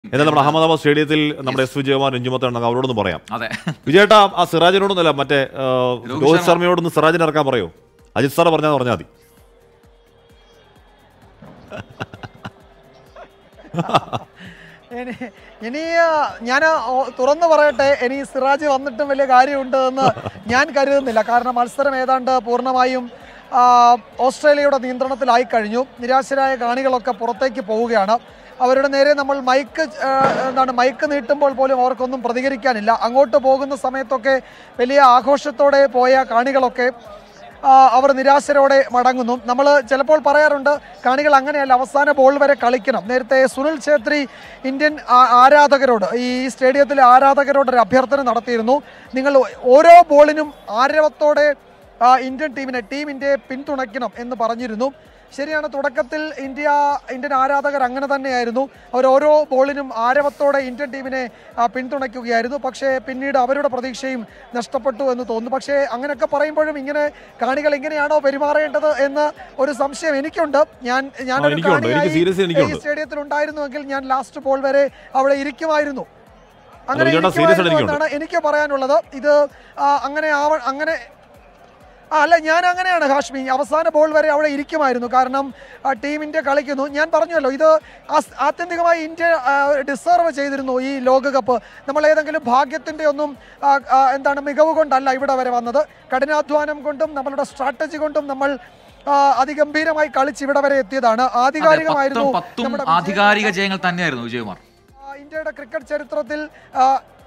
എന്നാൽ നമ്മുടെ അഹമ്മദാബാദ് സ്റ്റേഡിയത്തിൽ നമ്മുടെ എസ് വിജയകുമാർ രഞ്ജുമത്ത് ഉണ്ടെങ്കിൽ അവരോടൊന്ന് പറയാം അതെ വിജയേട്ടാ ആ സിറാജിനോടൊന്നല്ല മറ്റേ ആ, രോഹിത് രോഹിത് ശർമ്മ. ശർമ്മയോടൊന്ന് സിറാജിനെ ഇറക്കാൻ പറയോ അജിത് സാറ് പറഞ്ഞാൽ പറഞ്ഞാൽ മതി ഇനി ഇനി ഞാൻ തുറന്നു പറയട്ടെ ഇനി സിറാജ് വന്നിട്ടും വലിയ കാര്യമുണ്ട് എന്ന് ഞാൻ കരുതുന്നില്ല കാരണം മത്സരം ഏതാണ്ട് പൂർണ്ണമായും ആ, ഓസ്ട്രേലിയയുടെ നിയന്ത്രണത്തിലായി കഴിഞ്ഞു നിരാശരായ കാണികളൊക്കെ പുറത്തേക്ക് പോവുകയാണ് അവരുടെ നേരെ നമ്മൾ മൈക്ക് ആ, എന്താണ് മൈക്ക് നീട്ടുമ്പോൾ പോലും അവർക്കൊന്നും പ്രതികരിക്കാനില്ല അങ്ങോട്ട് പോകുന്ന സമയത്തൊക്കെ വലിയ ആഘോഷത്തോടെ പോയ കാണികളൊക്കെ ആ, അവർ നിരാശരോടെ മടങ്ങുന്നു നമ്മൾ ചിലപ്പോൾ പറയാറുണ്ട് കാണികൾ അങ്ങനെയല്ല അവസാന ബോൾ വരെ കളിക്കണം നേരത്തെ സുനിൽ ഛേത്രി ഇന്ത്യൻ ആ- ആരാധകരോട് ഈ സ്റ്റേഡിയത്തിലെ ആരാധകരോട് ഒരു അഭ്യർത്ഥന നടത്തിയിരുന്നു നിങ്ങൾ ഓരോ ബോളിനും ആരവത്തോടെ ആ, ഇന്ത്യൻ ടീമിനെ ടീം ഇന്ത്യയെ പിന്തുണയ്ക്കണം എന്ന് പറഞ്ഞിരുന്നു ശരിയാണ് തുടക്കത്തിൽ ഇന്ത്യ ഇന്ത്യൻ ആരാധകർ അങ്ങനെ തന്നെയായിരുന്നു അവർ ഓരോ ബോളിനും ആരവത്തോടെ ഇന്ത്യൻ ടീമിനെ ആ, പിന്തുണയ്ക്കുകയായിരുന്നു പക്ഷേ പിന്നീട് അവരുടെ പ്രതീക്ഷയും നഷ്ടപ്പെട്ടു എന്ന് തോന്നുന്നു പക്ഷേ അങ്ങനെയൊക്കെ പറയുമ്പോഴും ഇങ്ങനെ കാണികൾ ഇങ്ങനെയാണോ പെരുമാറേണ്ടത് എന്ന് ഒരു സംശയം എനിക്കുണ്ട് ഞാൻ ഞാനൊരു എനിക്കുണ്ട്. എനിക്ക് കാണിയായി seriously ഈ എനിക്കുണ്ട്. സ്റ്റേഡിയത്തിൽ ഉണ്ടായിരുന്നുവെങ്കിൽ ഞാൻ ലാസ്റ്റ് ബോൾ വരെ അവിടെ ഇരിക്കുമായിരുന്നു അങ്ങനെ ചേട്ടാ, serious ആയിട്ട് ഇരിക്കുമായിരുന്നു എനിക്കുണ്ട്. എന്നാണ് എനിക്ക് പറയാനുള്ളത് ഇത് ആ, അങ്ങനെ ആവ അങ്ങനെ ആ, അല്ല ഞാൻ അങ്ങനെയാണ് ഹാഷ്മി അവസാന ബോൾ വരെ അവിടെ ഇരിക്കുമായിരുന്നു കാരണം ആ, ടീം ഇന്ത്യ കളിക്കുന്നു ഞാൻ പറഞ്ഞല്ലോ ഇത് ആസ്- ആത്യന്തികമായി ഇന്ത്യ ഡിസർവ് ചെയ്തിരുന്നു ഈ ലോകകപ്പ് നമ്മൾ ഏതെങ്കിലും ഭാഗ്യത്തിൻ്റെ ഒന്നും ആ, ആ, എന്താണ് മികവ് കൊണ്ടല്ല ഇവിടെ വരെ വന്നത് കഠിനാധ്വാനം കൊണ്ടും നമ്മളുടെ സ്ട്രാറ്റജി കൊണ്ടും നമ്മൾ ആ, അതിഗംഭീരമായി കളിച്ച് ഇവിടെ വരെ എത്തിയതാണ് അതെ, ആധികാരികമായിരുന്നു പത്തും പത്തും നമ്മുടെ ആധികാരിക ജയങ്ങൾ തന്നെയായിരുന്നു വിജയകുമാർ ആ, ഇന്ത്യയുടെ ക്രിക്കറ്റ് ചരിത്രത്തിൽ ആ,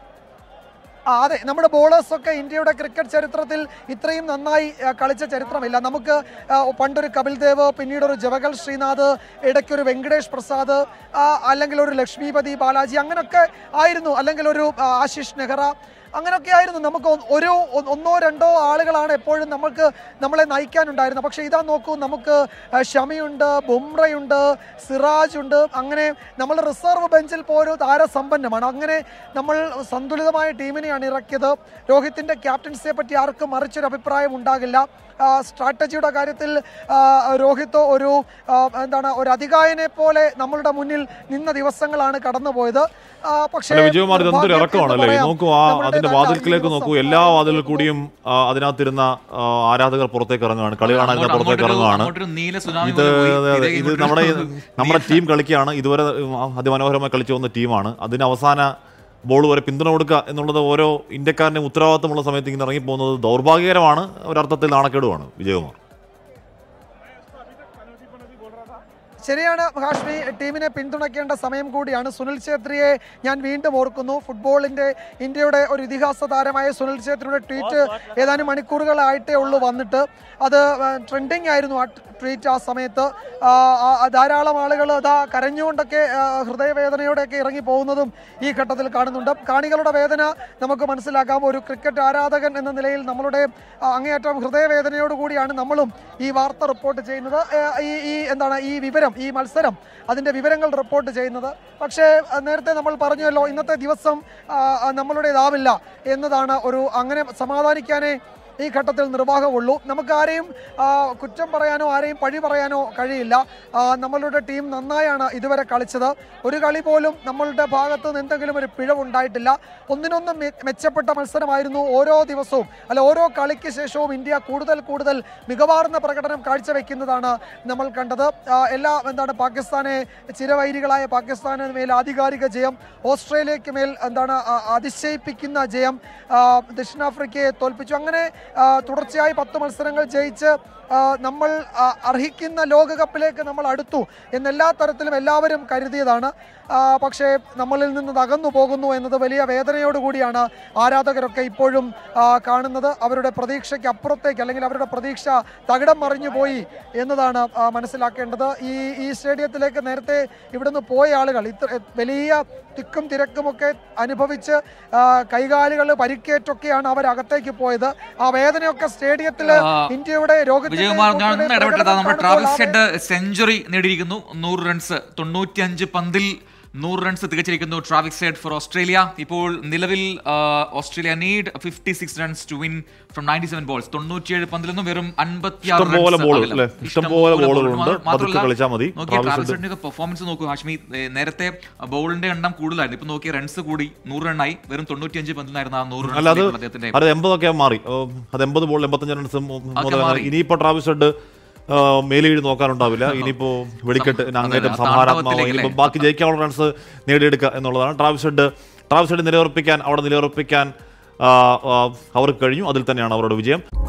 ആ, അതെ നമ്മുടെ ബോളേഴ്സ് ഒക്കെ ഇന്ത്യയുടെ ക്രിക്കറ്റ് ചരിത്രത്തിൽ ഇത്രയും നന്നായി ആ, കളിച്ച ചരിത്രമില്ല നമുക്ക് ആ, പണ്ടൊരു കപിൽ ദേവ് പിന്നീട് ഒരു ജവഹൽ ശ്രീനാഥ് ഇടയ്ക്കൊരു വെങ്കടേഷ് പ്രസാദ് ആ, അല്ലെങ്കിൽ ഒരു ലക്ഷ്മിപതി ബാലാജി അങ്ങനെയൊക്കെ ആയിരുന്നു അല്ലെങ്കിൽ ഒരു ആ, ആശിഷ് നെഹ്റ അങ്ങനെയൊക്കെ ആയിരുന്നു നമുക്ക് ഒ- ഒരു ഒ- ഒന്നോ രണ്ടോ ആളുകളാണ് എപ്പോഴും നമുക്ക് നമ്മളെ നയിക്കാനുണ്ടായിരുന്നത് പക്ഷേ ഇതാ നോക്കൂ നമുക്ക് ആ, ഷമിയുണ്ട് ബുംറയുണ്ട് സിറാജ് ഉണ്ട് അങ്ങനെ നമ്മൾ റിസർവ് ബെഞ്ചിൽ പോലും താരസമ്പന്നമാണ് അങ്ങനെ നമ്മൾ സന്തുലിതമായ ടീമിനെയാണ് ഇറക്കിയത് രോഹിത്തിന്റെ ക്യാപ്റ്റൻസിയെ പറ്റി ആർക്കും മറിച്ചൊരു അഭിപ്രായം ഉണ്ടാകില്ല ആ, സ്ട്രാറ്റജിയുടെ കാര്യത്തിൽ ആ, രോഹിത് ഒരു ആ, എന്താണ് ഒരു അധികായനെ പോലെ നമ്മളുടെ മുന്നിൽ നിന്ന ദിവസങ്ങളാണ് കടന്നുപോയത് ആ, പക്ഷേ അല്ല വിജയകുമാർ ഇതെന്തൊരു ഭാഗ്യം ഇറക്കമാണല്ലേ എന്ന് പറയാം. നോക്കൂ ആ നമ്മുടെ അതിന്റെ നല്ല വാതിൽക്കിലേക്ക് ഈ നോക്കൂ ദിവസം എല്ലാ വാതിലിൽ കൂടിയും ആ, അതിനകത്തിരുന്ന ആ, ആരാധകർ പുറത്തേക്ക് ഇറങ്ങുകയാണ് കളി കാണാൻ അങ്ങോട്ട് പുറത്തേക്ക് അങ്ങോട്ടൊരു- ഇറങ്ങുകയാണ് അങ്ങോട്ടൊരു നീല സുനാമി ഇത് പോലെ പോയി. അതെ, അതെ. ഇതേ ഇത് ഇങ്ങോട്ടൊരു നമ്മുടെ നമ്മുടെ നീല- ടീം കളിക്കുകയാണ് ഇതുവരെ ഉം, അതിമനോഹരമായി കളിച്ചു വന്ന ടീമാണ് അതിന് അവസാന ബോൾ വരെ പിന്തുണ കൊടുക്കുക എന്നുള്ളത് ഓരോ ഇന്ത്യക്കാരൻ്റെ ഉത്തരവാദിത്തമുള്ള സമയത്ത് ഇങ്ങനെ ഇറങ്ങിപ്പോകുന്നത് ദൗർഭാഗ്യകരമാണ് ഒരർത്ഥത്തിൽ നാണക്കേടുമാണ് വിജയകുമാർ ശരിയാണ് ഹാഷ്മി ടീമിനെ പിന്തുണയ്ക്കേണ്ട സമയം കൂടിയാണ് സുനിൽ ഛേത്രിയെ ഞാൻ വീണ്ടും ഓർക്കുന്നു ഫുട്ബോളിന്റെ ഇന്ത്യയുടെ ഒരു ഇതിഹാസ താരമായ സുനിൽ ഛേത്രിയുടെ ട്വീറ്റ് ഏതാനും മണിക്കൂറുകളായിട്ടേ ഉള്ളൂ വന്നിട്ട് അത് ട്രെൻഡിങ് ആയിരുന്നു ആ ട്വീറ്റ് ആ സമയത്ത് ആ, ആ, ധാരാളം ആളുകൾ അതാ കരഞ്ഞുകൊണ്ടൊക്കെ ആ, ഹൃദയവേദനയോടെയൊക്കെ ഇറങ്ങി പോകുന്നതും ഈ ഘട്ടത്തിൽ കാണുന്നുണ്ട് കാണികളുടെ വേദന നമുക്ക് മനസ്സിലാക്കാം ഒരു ക്രിക്കറ്റ് ആരാധകൻ എന്ന നിലയിൽ നമ്മളുടെ ആ, അങ്ങേയറ്റം ഹൃദയവേദനയോട് കൂടിയാണ് നമ്മളും ഈ വാർത്ത റിപ്പോർട്ട് ചെയ്യുന്നത് ഏ, ഈ ഈ എന്താണ് ഈ വിവരം ഈ മത്സരം അതിൻ്റെ വിവരങ്ങൾ റിപ്പോർട്ട് ചെയ്യുന്നത് പക്ഷേ ആ, നേരത്തെ നമ്മൾ പറഞ്ഞല്ലോ ഇന്നത്തെ ദിവസം ആ, ആ, നമ്മളുടേതാവില്ല എന്നതാണ് ഒരു അങ്ങനെ സമാധാനിക്കാനേ ഈ ഘട്ടത്തിൽ നിർവാഹമുള്ളൂ നമുക്ക് ആരെയും ആ, കുറ്റം പറയാനോ ആരെയും പഴി പറയാനോ കഴിയില്ല ആ, നമ്മളുടെ ടീം നന്നായാണ് ഇതുവരെ കളിച്ചത് ഒരു കളി പോലും നമ്മളുടെ ഭാഗത്ത് നിന്ന് എന്തെങ്കിലും ഒരു പിഴവുണ്ടായിട്ടില്ല ഒന്നിനൊന്ന് മെ- മെച്ചപ്പെട്ട മത്സരമായിരുന്നു ഓരോ ദിവസവും അല്ല ഓരോ കളിക്ക് ശേഷവും ഇന്ത്യ കൂടുതൽ കൂടുതൽ മികവാർന്ന പ്രകടനം കാഴ്ചവെക്കുന്നതാണ് നമ്മൾ കണ്ടത് ആ, എല്ലാ എന്താണ് പാകിസ്ഥാനെ ചിരവൈരികളായ പാകിസ്ഥാന് മേൽ ആധികാരിക ജയം ഓസ്ട്രേലിയക്ക് മേൽ എന്താണ് ആ, അതിശയിപ്പിക്കുന്ന ജയം ആ, ദക്ഷിണാഫ്രിക്കയെ തോൽപ്പിച്ചു അങ്ങനെ ആ, തുടർച്ചയായി പത്ത് മത്സരങ്ങൾ ജയിച്ച് ആ, നമ്മൾ ആ, അർഹിക്കുന്ന ലോകകപ്പിലേക്ക് നമ്മൾ അടുത്തു എന്നെല്ലാ തരത്തിലും എല്ലാവരും കരുതിയതാണ് ആ, പക്ഷേ നമ്മളിൽ നിന്ന് ഇത് അകന്നു പോകുന്നു എന്നത് വലിയ വേദനയോടുകൂടിയാണ് ആരാധകരൊക്കെ ഇപ്പോഴും ആ, കാണുന്നത് അവരുടെ പ്രതീക്ഷയ്ക്ക് അപ്പുറത്തേക്ക് അല്ലെങ്കിൽ അവരുടെ പ്രതീക്ഷ തകിടം മറിഞ്ഞു പോയി എന്നതാണ് ആ, മനസ്സിലാക്കേണ്ടത് ഈ ഈ സ്റ്റേഡിയത്തിലേക്ക് നേരത്തെ ഇവിടുന്ന് പോയ ആളുകൾ ഇത്ര വലിയ തിക്കും തിരക്കുമൊക്കെ അനുഭവിച്ച് ആ, കൈകാലുകൾ പരിക്കേറ്റൊക്കെയാണ് അവരകത്തേക്ക് പോയത് ആ വേദനയൊക്കെ സ്റ്റേഡിയത്തിൽ ആ, ഇന്ത്യയുടെ രോഗത്തിന്റെ വിജയകുമാർ ഞാൻ ഒന്ന് കൂട്ടിലെ ഇടപെട്ടത് പ്രകടനം നമ്മുടെ കാണുമ്പോൾ ട്രാവിസ് ആ ഹെഡ് സെഞ്ചുറി നേടിയിരിക്കുന്നു നൂറ് റൺസ് തൊണ്ണൂറ്റിയഞ്ച് പന്തിൽ നൂറ് റൺസ് തികച്ചിരിക്കുന്നു ട്രാവിക് സൈഡ് ഫോർ ഓസ്ട്രേലിയ ഇപ്പോൾ നിലവിൽ ആ, Australia need fifty six runs to win from ninety seven balls തൊണ്ണൂറ്റിയേഴ് പന്തിൽ നിന്നും വെറും അൻപത്തിയാറ് ഇഷ്ടംപോലെ runs ബോൾ അകലം. അല്ലേ? ഇഷ്ടംപോലെ ഇഷ്ടംപോലെ ball ബോളുകളുണ്ട്. ഉണ്ട്. മാത്രമല്ല, പതുക്കെ കളിച്ചാൽ മതി. നോക്കിയേ ട്രാവിസ് ട്രാവിസ് ഹെഡ് ഹെഡിന്റെ പെർഫോമൻസ് നോക്കൂ ഹാഷ്മി ഏ, നേരത്തെ ബോളിന്റെ എണ്ണം കൂടുതലായിരുന്നു ഇപ്പൊ നോക്കിയ റൺസ് കൂടി നൂറ് റണ്ണായി വെറും തൊണ്ണൂറ്റിയഞ്ച് പന്തിലായിരുന്നു ആ നൂറ് അല്ല അത് റൺസ് അദ്ദേഹത്തിന്റെ അത് എൺപതൊക്കെ മാറി ഓ, അത് എൺപത് ബോൾ എൺപത്തഞ്ച് റൺസ് മുതൽ മാറി. ഇനിയിപ്പോ ട്രാവിസ് ഹെഡ് മേലേഴ് നോക്കാനുണ്ടാവില്ല ഇനിയിപ്പോ വെടിക്കെട്ട് അതെ, അങ്ങേറ്റം അതെ, സമാരാത്മാവ് താണ്ഡവത്തിലേക്ക് ഇനിയിപ്പോ അല്ലേ? ബാക്കി ജയിക്കാനുള്ള റൺസ് നേടിയെടുക്കുക എന്നുള്ളതാണ് ട്രാവിസ് ഹെഡ് ട്രാവിസ് ഹെഡ് നിലയുറപ്പിക്കാൻ അവിടെ നിലയുറപ്പിക്കാൻ ആ, ആ, അവർക്ക് കഴിഞ്ഞു അതിൽ തന്നെയാണ് അവരുടെ വിജയം